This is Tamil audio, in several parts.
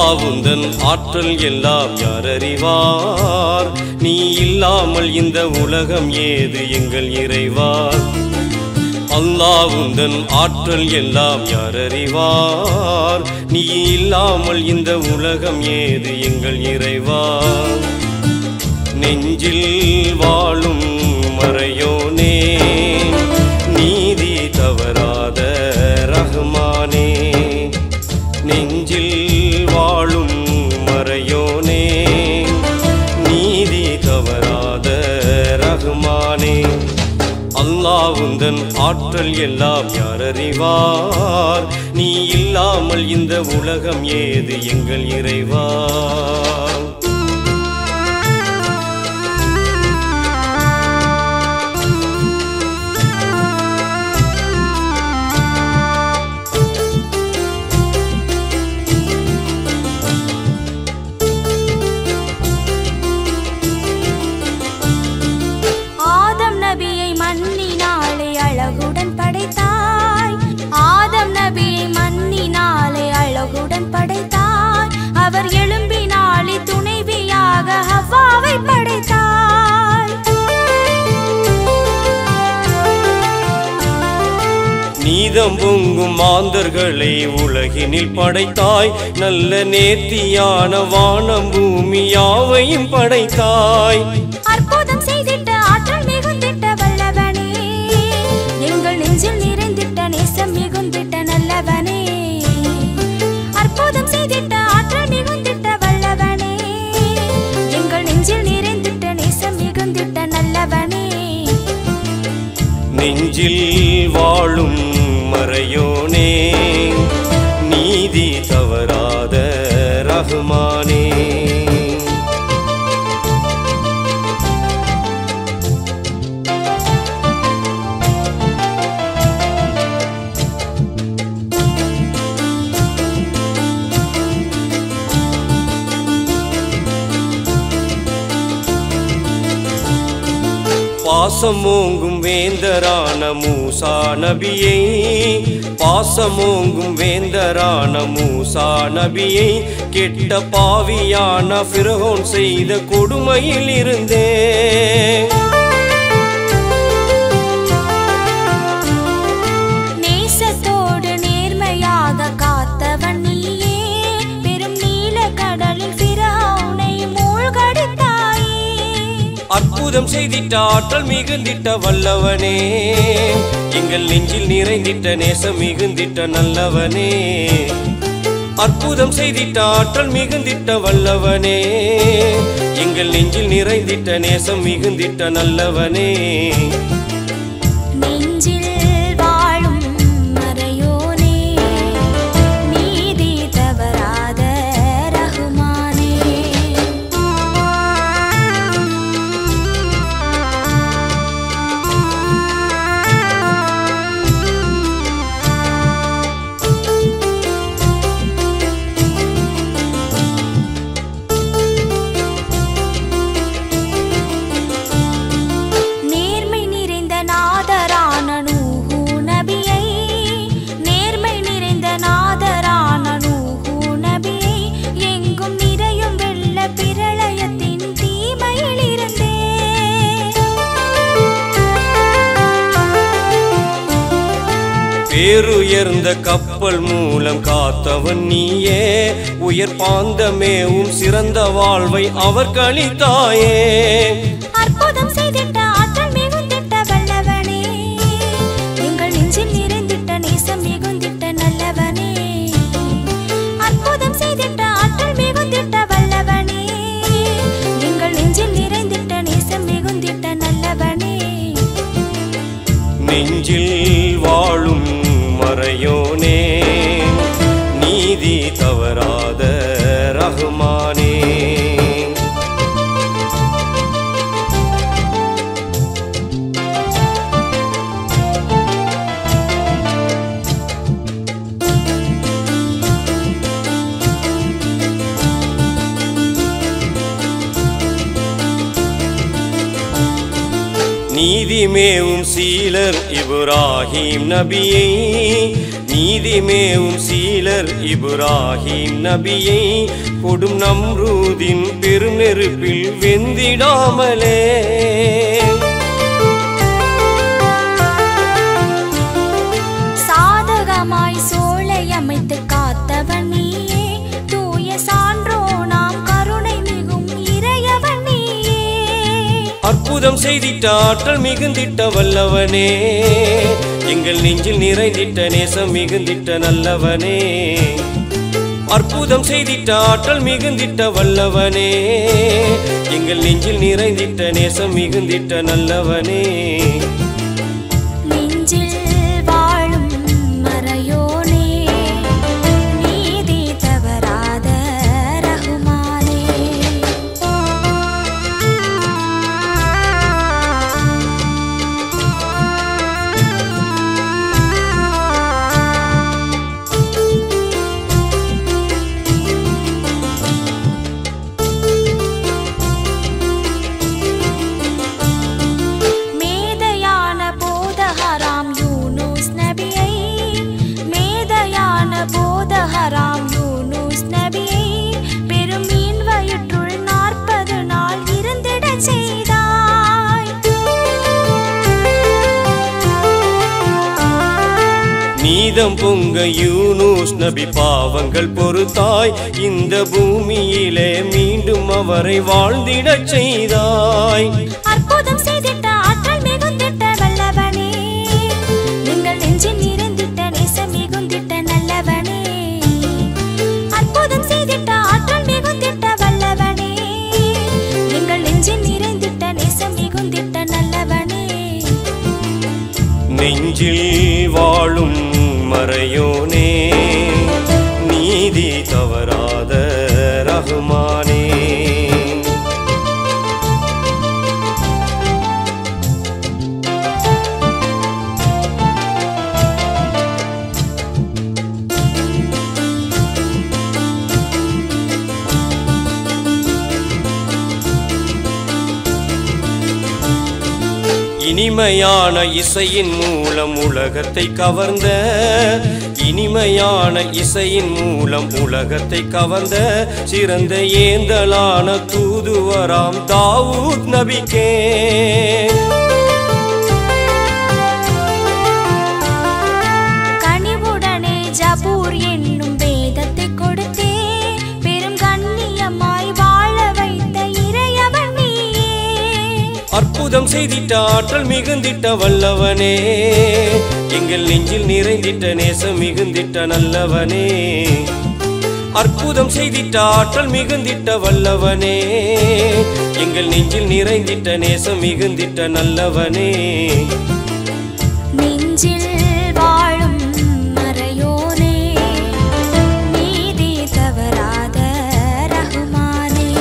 அல்லாஹ் உந்தன் ஆற்றல் எல்லாம் யார் அறிவார் நீ இல்லாமல் இந்த உலகம் ஏது எங்கள் இறைவா அல்லாஹ் உந்தன் ஆற்றல் எல்லாம் யார் அறிவார் நீ இல்லாமல் இந்த உலகம் ஏது எங்கள் இறைவா நெஞ்சில் வாழும் மறையோனே நீதி தவறாத ரஹ்மானே நெஞ்சில் வாழும் மறையோனே நீதி தவறாத ரஹ்மானே அல்லாஹ் உந்தன் ஆற்றல் எல்லாம் யார் அறிவார் நீ இல்லாமல் இந்த உலகம் ஏது எங்கள் இறைவா ஆதம் நபியை மண்ணினாலே அழகுடன் படைத்தாய் ஆதம் நபியை மண்ணினாலே அழகுடன் படைத்தாய் அவர் எலும்பினாலே துணைவியாக ஹவ்வாவை படைத்தாய் நீதம் பொங்கும் மாந்தர்களை உலகினில் படைத்தாய் நல்ல நேர்த்தியான வானம் பூமி யாவையும் படைத்தாய் அற்புதம் செய்திட்ட ஆற்றல் மிகுந்திட்ட வல்லவனே எங்கள் நெஞ்சில் நிறைந்திட்ட நேசம் மிகுந்திட்ட நல்லவனே அற்புதம் செய்திட்ட ஆற்றல் மிகுந்திட்ட வல்லவனே எங்கள் நெஞ்சில் நிறைந்திட்ட நேசம் மிகுந்திட்ட நல்லவனே நெஞ்சில் வாழும் மறையோனே நீதி தவறாத ரஹ்மானே பாசமோங்கும் வேந்தரான மூசா நபியை பாசமோங்கும் வேந்தரான மூசா நபியை கெட்ட பாவியான பிரகோன் செய்த கொடுமையில் இருந்தே நேசத்தோடு நேர்மையாக காத்தவன் நீயே பெரும் நீல கடலில் பிறவுனை மூழ்கடித்தாயே அற்புதம் செய்திட்ட ஆற்றல் மிகுந்திட்ட வல்லவனே எங்கள் நெஞ்சில் நிறைந்திட்ட நேசம் மிகுந்திட்ட நல்லவனே அற்புதம் செய்திட்ட ஆற்றல் மிகுந்திட்ட வல்லவனே எங்கள் நெஞ்சில் நிறைந்திட்ட நேசம் மிகுந்திட்ட நல்லவனே நெஞ்சில் வாழும் மறையோனே நீதி தவறாத ரகுமானே நேர்மை நிறைந்த நாதரான நூஹு நபியை நேர்மை நிறைந்த நாதரான நூஹு நபியை எங்கும் நிறையும் வெள்ள பிரளயத்தின் தீமையில் இருந்தே பேருயர்ந்த கப்பல் மூலம் காத்தவன் நீயே உயர் பாந்தமேவும் சிறந்த வாழ்வை அவர் கழித்தாயே அற்புதம் செய்திட்ட ஆற்றல் மிகுந்திட்ட வல்லவனே எங்கள் நெஞ்சில் நிறைந்திட்ட நேசம் மிகுந்திட்ட நல்லவனே அற்புதம் செய்திட்ட ஆற்றல் மிகுந்திட்ட வல்லவனே எங்கள் நெஞ்சில் நிறைந்திட்ட நேசம் மிகுந்திட்ட நல்லவனே நெஞ்சில் வாழும் மறையோனே நீதி தவறாத ரஹ்மானே நீதிமேவும் சீலர் இப்ராஹிம் நபியை நீதிமேவும் சீலர் இப்ராஹிம் நபியை கொடும் நம்ரூதின் பெரும் நெருப்பில் வெந்திடாமலே சாதகமாய் சோலை அமைத்து காத்தவன் நீயே தூய சான்றோ நாம் கருணை மிகும் இறையவன் நீயே அற்புதம் செய்திட்ட ஆற்றல் மிகுந்திட்ட வல்லவனே எங்கள் நெஞ்சில் நிறைந்திட்ட நேசம் மிகுந்திட்ட நல்லவனே அற்புதம் செய்திட்ட ஆற்றல் மிகுந்திட்ட வல்லவனே எங்கள் நெஞ்சில் நிறைந்திட்ட நேசம் மிகுந்திட்ட நல்லவனே நெஞ்சில் வாழும் மறையோனே நீதி தவறாத ரகுமானே மேதையான போதகராம் யூனுஸ் நபியை மேதையான போதகராம் யூனுஸ் நபியை பெரும் மீன் வயிற்றுள் நாற்பது நாள் இருந்திடச் செய்தாய் நீதம் பொங்க யூனூஸ் நபி பாவங்கள் பொறுத்தாய் இந்த பூமியிலே மீண்டும் அவரை வாழ்ந்திடச் செய்தாய் அற்புதம் செய்திட்ட ஆற்றல் மிகுந்திட்ட வல்லவனே நீங்கள் நெஞ்சில் நிறைந்திட்ட நேசம் மிகுந்திட்ட நல்லவனே அற்புதம் செய்திட்ட ஆற்றல் மிகுந்திட்ட வல்லவனே நீங்கள் நெஞ்சில் நிறைந்திட்ட நேசம் மிகுந்திட்ட நல்லவனே நெஞ்சில் வாழும் மறையோனே நீதி தவறாத ரகுமானே இனிமையான இசையின் மூலம் உலகத்தை கவர்ந்த இனிமையான இசையின் மூலம் உலகத்தை கவர்ந்த சிறந்த ஏந்தலான தூதுவராம் தாவூத் நபிக்கே கனிவுடனே ஜபூர் என்னும் வேதத்தை கொடுத்தே பெரும் கண்ணியமாய் வாழ வைத்த இறையவன் நீயே அற்புதம் செய்திட்ட ஆற்றல் மிகுந்திட்ட வல்லவனே எங்கள் நெஞ்சில் நிறைந்திட்ட நேசம் மிகுந்திட்ட நல்லவனே அற்புதம் செய்திட்ட ஆற்றல் மிகுந்திட்ட வல்லவனே எங்கள் நெஞ்சில் நிறைந்திட்ட நேசம் மிகுந்திட்ட நல்லவனே நெஞ்சில் வாழும் மறையோனே நீதி தவறாத ரகுமானே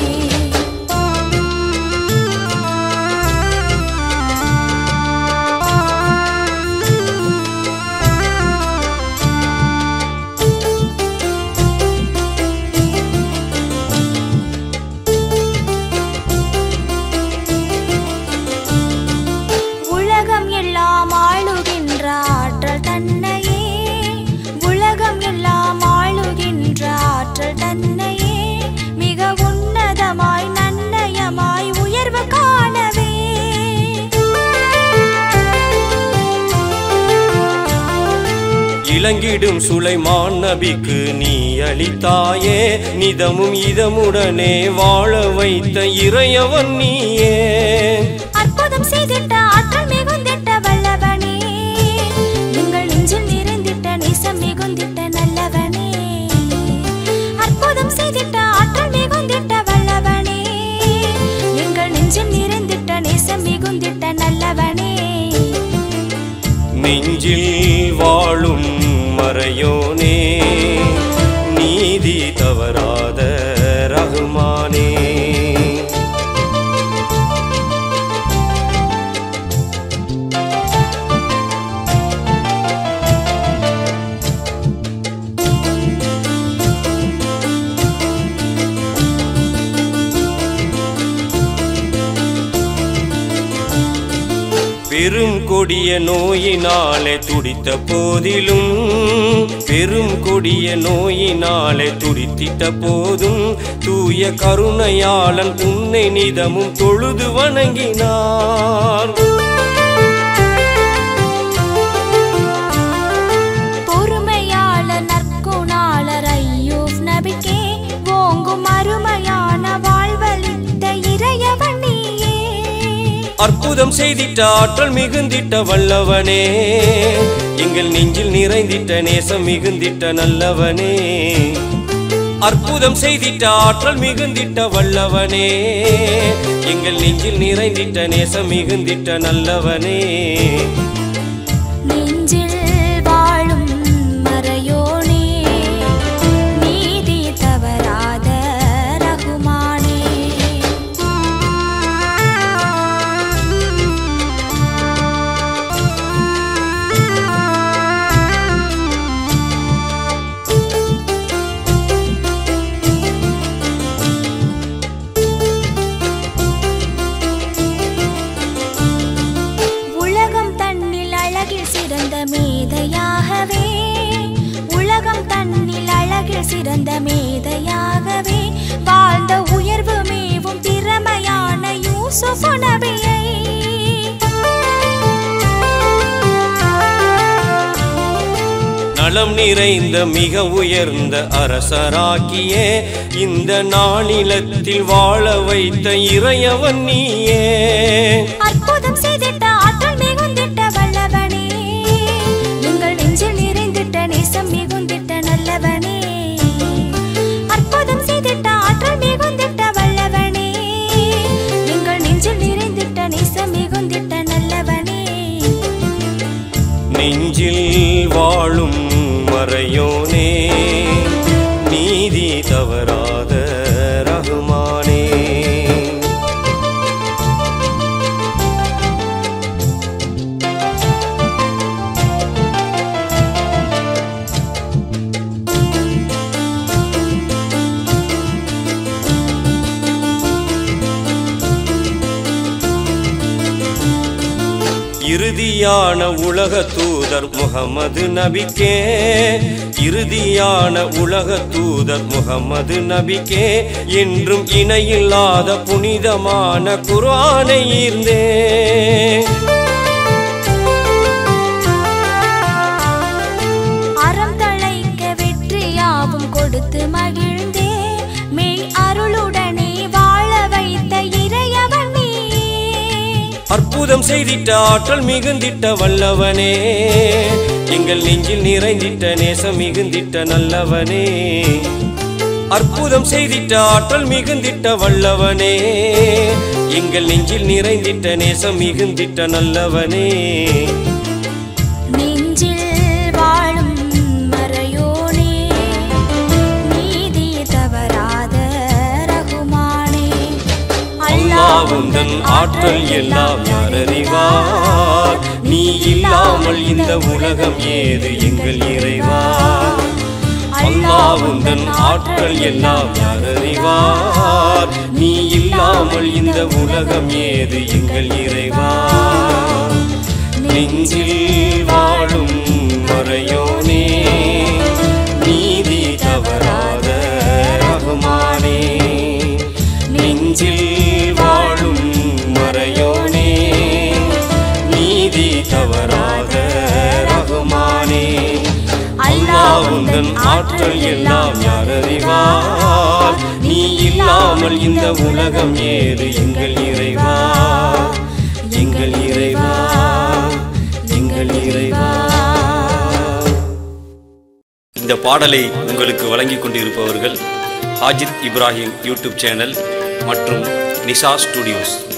உலகம் எல்லாம் ஆளுகின்ற ஆற்றல் தன்னையே உலகம் எல்லாம் ஆளுகின்ற ஆற்றல் தன்னையே மிக உன்னதமாய் நன்னயமாய் உயர்வு காணவே இளங்கிடும் சுலைமான் நபிக்கு நீ அளித்தாயே நிதமும் இதமுடனே வாழ வைத்த இறையவன் நீயே அற்புதம் செய்திட்ட ஆற்றல் மிகுந்திட்ட வல்லவனே உங்கள் நெஞ்சில் நிறைந்திட்ட நேசம் மிகுந்திட்ட நல்லவனே அற்புதம் செய்திட்ட ஆற்றல் மிகுந்திட்ட வல்லவனே எங்கள் நெஞ்சில் நிறைந்திட்ட நேசம் மிகுந்திட்ட நல்லவனே நெஞ்சில் வாழும் மறையோனே நீதி தவறாத ரகுமானே பெரும் கொடிய நோயினாலே துடித்த போதிலும் பெரும் கொடிய நோயினாலே துடித்திட்ட போதும் தூய கருணையாளன் உன்னை நிதமும் தொழுது வணங்கினார் பொறுமையாளர் நற்குணாளர் ஐயூப் நபிக்கே ஓங்கும் அருமையான வாழ்வளித்த இறையவன் நீயே அற்புதம் செய்திட்ட ஆற்றல் மிகுந்திட்ட வல்லவனே எங்கள் நெஞ்சில் நிறைந்திட்ட நேசம் மிகுந்திட்ட நல்லவனே அற்புதம் செய்திட்ட ஆற்றல் மிகுந்திட்ட வல்லவனே எங்கள் நெஞ்சில் நிறைந்திட்ட நேசம் மிகுந்திட்ட நல்லவனே நெஞ்சில் வாழும் மறையோனே நீதி தவறாத ரகுமானே உலகம் தன்னில் அழகில் சிறந்த மேதையாகவே உலகம் தன்னில் அழகில் சிறந்த மேதையாகவே வாழ்ந்த உயர்வு மேவும் திறமையான யூசுப் நபியை நலம் நிறைந்த மிக உயர்ந்த அரசராக்கியே இந்த நாளிலத்தில் வாழ வைத்த இறையவன் நீயே அற்புதம் செய்திட்ட ஆற்றல் மிகுந்திட்ட வல்லவனே எங்கள் நெஞ்சில் நிறைந்திட்ட நேசம் மிகுந்திட்ட நல்லவனே அற்புதம் செய்திட்ட ஆற்றல் மிகுந்திட்ட வல்லவனே எங்கள் நெஞ்சில் நிறைந்திட்ட நேசம் மிகுந்திட்ட நல்லவனே நெஞ்சில் வாழும் மறையோனே நீதி தவறாத ரகுமானே இறுதியான உலக தூதர் முகமது நபிக்கே இறுதியான உலக தூதர் முகமது நபிக்கே என்றும் இணையில்லாத புனிதமான குர்ஆனை ஈர்ந்தே அறம் தழைக்க வெற்றியாவும் கொடுத்து மகிழ்ந்தே மெய் அருளுடனே வாழ வைத்த இறையவன் நீயே அற்புதம் செய்திட்ட ஆற்றல் மிகுந்திட்ட வல்லவனே எங்கள் நெஞ்சில் நிறைந்திட்ட நேசம் மிகுந்திட்ட நல்லவனே அற்புதம் செய்திட்ட ஆற்றல் மிகுந்திட்ட வல்லவனே எங்கள் நெஞ்சில் நிறைந்திட்ட நேசம் மிகுந்திட்ட நல்லவனே நெஞ்சில் வாழும் மறையோனே நீதி தவறாத ரகுமானே அல்லாஹ் உந்தன் ஆற்றல் எல்லாம் யார் அறிவார் நீ இல்லாமல் இந்த உலகம் ஏது எங்கள் இறைவா அல்லாஹ் உந்தன் ஆற்றல் எல்லாம் யார் அறிவார் நீ இல்லாமல் இந்த உலகம் ஏது எங்கள் இறைவா நெஞ்சில் வாழும் மறையோனே நீதி தவறாத ரகுமானே நெஞ்சில் வாழும் மறையோனே நீதி தவறாத ரகுமானே அல்லாஹ் உந்தன் ஆற்றல் எல்லாம் யார் அறிவார் நீ இல்லாமல் இந்த உலகம் ஏது எங்கள் இறைவா எங்கள் இறைவா எங்கள் இறைவா இந்த பாடலை உங்களுக்கு வழங்கிக் கொண்டிருப்பவர்கள் ஹாஜித் இப்ராஹிம் யூடியூப் சேனல் மற்றும் நிஷா ஸ்டுடியோஸ்